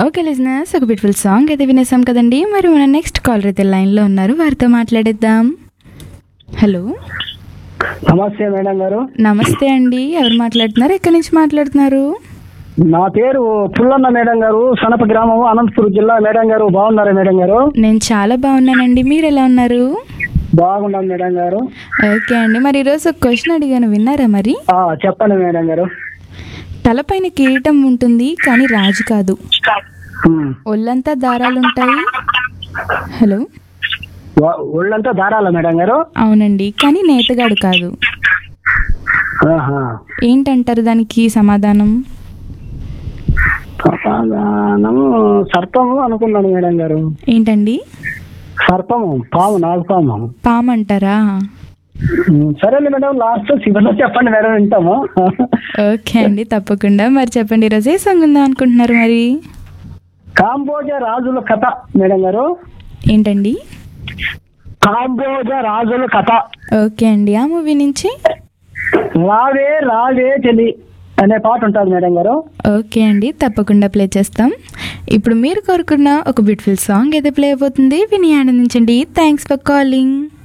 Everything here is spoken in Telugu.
ఓకే లిజినర్స్ ఒక బ్యూటిఫుల్ సాంగ్ అయితే వినేసాం కదండి మరి మన నెక్స్ట్ కాలర్ అయితే లైన్లో ఉన్నారు వారితో మాట్లాడేద్దాం హలో నమస్తే మేడం గారు నమస్తే అండి ఎవరు మాట్లాడుతున్నారు ఎక్కడి నుంచి మాట్లాడుతున్నారు నా పేరు పుల్లన్న మేడం గారు సనప గ్రామం అనంతపురం జిల్లా మేడం గారు బాగున్నారా మేడం గారు నేను చాలా బాగున్నానండి మీరు ఎలా ఉన్నారు బాగున్నాం మేడం గారు ఓకే అండి మరి ఈరోజు ఒక క్వశ్చన్ అడిగాను విన్నారా మరి ఆ, చెప్పండి మేడం గారు తలపైన కిరీటం ఉంటుంది కానీ రాజు కాదు ఉమ్. ఒళ్ళంతా దారాలు ఉంటాయి హలో వా- ఒళ్ళంతా దారాల మేడం గారు అవునండి కానీ నేతగాడు కాదు ఆహా. ఏంటంటారు దానికి సమాధానం సమాధానము సర్పము అనుకున్నాను మేడం గారు ఏంటండి సర్పము పాము నాగుపాము పాము అంటారా ఉమ్, సరేలే మేడం లాస్ట్ చివరిలో చెప్పండి మేడం వింటాము ఓకే అండి తప్పకుండా మరి చెప్పండి ఈరోజు ఏ సాంగ్ ఉందాం అనుకుంటున్నారు మరి కాంబోజ రాజుల కథ మేడం గారు ఏంటండి కాంబోజ రాజుల కథ ఓకే అండి ఆ మూవీ నుంచి రావే రావే చెలి అనే పాట ఉంటుంది మేడం గారు ఓకే అండి తప్పకుండా ప్లే చేస్తాం ఇప్పుడు మీరు కోరుకున్న ఒక బ్యూటిఫుల్ సాంగ్ అయితే ప్లే అయిపోతుంది విని ఆనందించండి థ్యాంక్స్ ఫర్ కాలింగ్